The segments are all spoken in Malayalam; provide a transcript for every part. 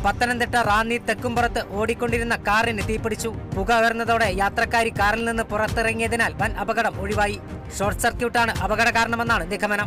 പത്തനംതിട്ട റാന്നി തെക്കുംപുറത്ത് ഓടിക്കൊണ്ടിരുന്ന കാറിന് തീപിടിച്ചു പുക ഉയർന്നതോടെ യാത്രക്കാരി കാറിൽ നിന്ന് പുറത്തിറങ്ങിയതിനാൽ വൻ അപകടം ഒഴിവായി ഷോർട്ട് സർക്യൂട്ടാണ് അപകട കാരണമെന്നാണ് നിഗമനം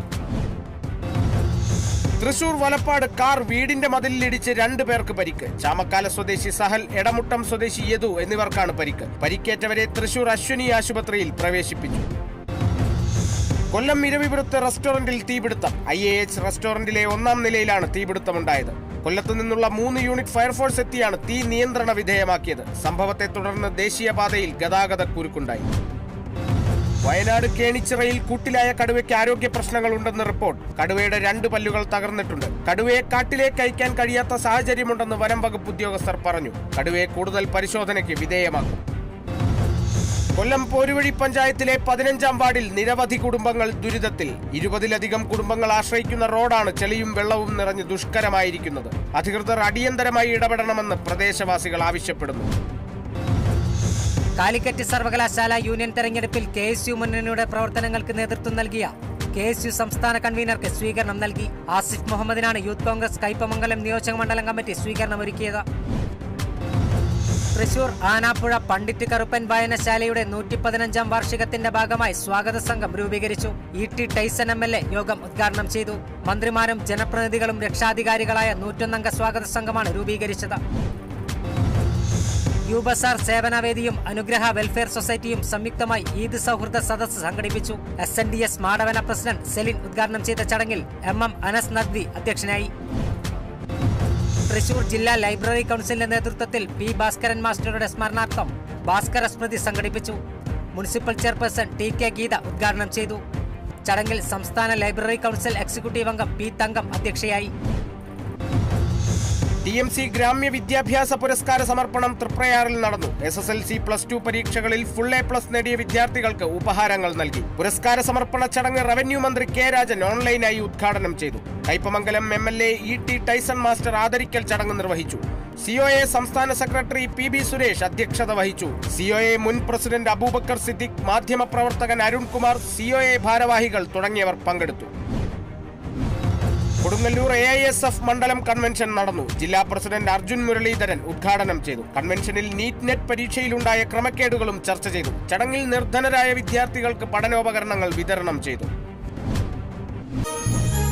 തൃശൂർ വലപ്പാട് കാർ വീടിന്റെ മതിലിലിടിച്ച് രണ്ടു പേർക്ക് പരിക്ക് ചാമക്കാല സ്വദേശി സഹൽ എടമുട്ടം സ്വദേശി യദു എന്നിവർക്കാണ് പരിക്ക് പരിക്കേറ്റവരെ തൃശൂർ അശ്വിനി ആശുപത്രിയിൽ പ്രവേശിപ്പിച്ചു കൊല്ലം ഇരവിപുരത്ത് റെസ്റ്റോറന്റിൽ തീപിടുത്തം ഐ എ എച്ച് റെസ്റ്റോറന്റിലെ ഒന്നാം നിലയിലാണ് തീപിടുത്തമുണ്ടായത് കൊല്ലത്തു നിന്നുള്ള മൂന്ന് യൂണിറ്റ് ഫയർഫോഴ്സ് എത്തിയാണ് തീ നിയന്ത്രണ വിധേയമാക്കിയത് സംഭവത്തെ തുടർന്ന് ദേശീയപാതയിൽ ഗതാഗത കുരുക്കുണ്ടായി വയനാട് കേണിച്ചിറയിൽ കൂട്ടിലായ കടുവയ്ക്ക് ആരോഗ്യ പ്രശ്നങ്ങളുണ്ടെന്ന് റിപ്പോർട്ട് കടുവയുടെ രണ്ട് പല്ലുകൾ തകർന്നിട്ടുണ്ട് കടുവയെ കാട്ടിലേക്ക് അയക്കാൻ കഴിയാത്ത സാഹചര്യമുണ്ടെന്ന് വനം വകുപ്പ് ഉദ്യോഗസ്ഥർ പറഞ്ഞു കടുവയെ കൂടുതൽ പരിശോധനയ്ക്ക് വിധേയമാക്കും കൊല്ലം പോരുവഴി പഞ്ചായത്തിലെ പതിനഞ്ചാം വാർഡിൽ നിരവധി കുടുംബങ്ങൾ ദുരിതത്തിൽ ഇരുപതിലധികം കുടുംബങ്ങൾ ആശ്രയിക്കുന്ന റോഡാണ് ചെളിയും വെള്ളവും നിറഞ്ഞ് ദുഷ്കരമായിരിക്കുന്നത് അധികൃതർ അടിയന്തരമായി ഇടപെടണമെന്ന് പ്രദേശവാസികൾ ആവശ്യപ്പെടുന്നു കാലിക്കറ്റ് സർവകലാശാല യൂണിയൻ തെരഞ്ഞെടുപ്പിൽ കെ എസ് യു മുന്നണിയുടെ പ്രവർത്തനങ്ങൾക്ക് നേതൃത്വം നൽകിയ കെ എസ് യു സംസ്ഥാന കൺവീനർക്ക് സ്വീകരണം നൽകി ആസിഫ് മുഹമ്മദിനാണ് യൂത്ത് കോൺഗ്രസ് കൈപ്പമംഗലം നിയോജക മണ്ഡലം കമ്മിറ്റി സ്വീകരണം ഒരുക്കിയത് തൃശൂർ ആനാപ്പുഴ പണ്ഡിറ്റ് കറുപ്പൻ വായനശാലയുടെ നൂറ്റി പതിനഞ്ചാം വാർഷികത്തിന്റെ ഭാഗമായി സ്വാഗത സംഘം രൂപീകരിച്ചു E T Tyson M L A യോഗം ഉദ്ഘാടനം ചെയ്തു മന്ത്രിമാരും ജനപ്രതിനിധികളും രക്ഷാധികാരികളായ നൂറ്റൊന്നംഗ സ്വാഗത സംഘമാണ് രൂപീകരിച്ചത് യുബസാർ സേവനവേദിയും അനുഗ്രഹ വെൽഫെയർ സൊസൈറ്റിയും സംയുക്തമായി ഈദ് സൗഹൃദ സദസ്സ് സംഘടിപ്പിച്ചു S N D S Madavana president Celine ഉദ്ഘാടനം ചെയ്ത ചടങ്ങിൽ എം എം അനസ് നദ്വി അധ്യക്ഷനായി തൃശൂർ ജില്ലാ ലൈബ്രറി കൗൺസിലിന്റെ നേതൃത്വത്തിൽ പി ഭാസ്കരൻ മാസ്റ്ററുടെ സ്മരണാർത്ഥം ഭാസ്കര സ്മൃതി സംഘടിപ്പിച്ചു municipal chairperson T K Geetha ഉദ്ഘാടനം ചെയ്തു ചടങ്ങിൽ സംസ്ഥാന ലൈബ്രറി കൗൺസിൽ എക്സിക്യൂട്ടീവ് അംഗം പി തങ്കം അധ്യക്ഷയായി ടി എം സി ഗ്രാമ്യ വിദ്യാഭ്യാസ പുരസ്കാര സമർപ്പണം തൃപ്രയാറിൽ നടന്നു S S L C plus two പരീക്ഷകളിൽ ഫുൾ എ പ്ലസ് നേടിയ വിദ്യാർത്ഥികൾക്ക് ഉപഹാരങ്ങൾ നൽകി പുരസ്കാര സമർപ്പണ ചടങ്ങ് റവന്യൂ മന്ത്രി കെ രാജൻ ഓൺലൈനായി ഉദ്ഘാടനം ചെയ്തു Kaipamangalam M L A E T Tyson master ആദരിക്കൽ ചടങ്ങ് നിർവഹിച്ചു സിഒഎ സംസ്ഥാന സെക്രട്ടറി പി ബി സുരേഷ് അധ്യക്ഷത വഹിച്ചു സിഒഎ മുൻ പ്രസിഡന്റ് അബൂബക്കർ സിദ്ദിഖ് മാധ്യമപ്രവർത്തകൻ അരുൺകുമാർ സിഒഎ ഭാരവാഹികൾ തുടങ്ങിയവർ പങ്കെടുത്തു Kodungallur A I S F മണ്ഡലം കൺവെൻഷൻ നടന്നു ജില്ലാ പ്രസിഡന്റ് അർജുൻ മുരളീധരൻ ഉദ്ഘാടനം ചെയ്തു കൺവെൻഷനിൽ നീറ്റ് നെറ്റ് പരീക്ഷയിലുണ്ടായ ക്രമക്കേടുകളും ചർച്ച ചെയ്തു ചടങ്ങിൽ നിർധനരായ വിദ്യാർത്ഥികൾക്ക് പഠനോപകരണങ്ങൾ വിതരണം ചെയ്തു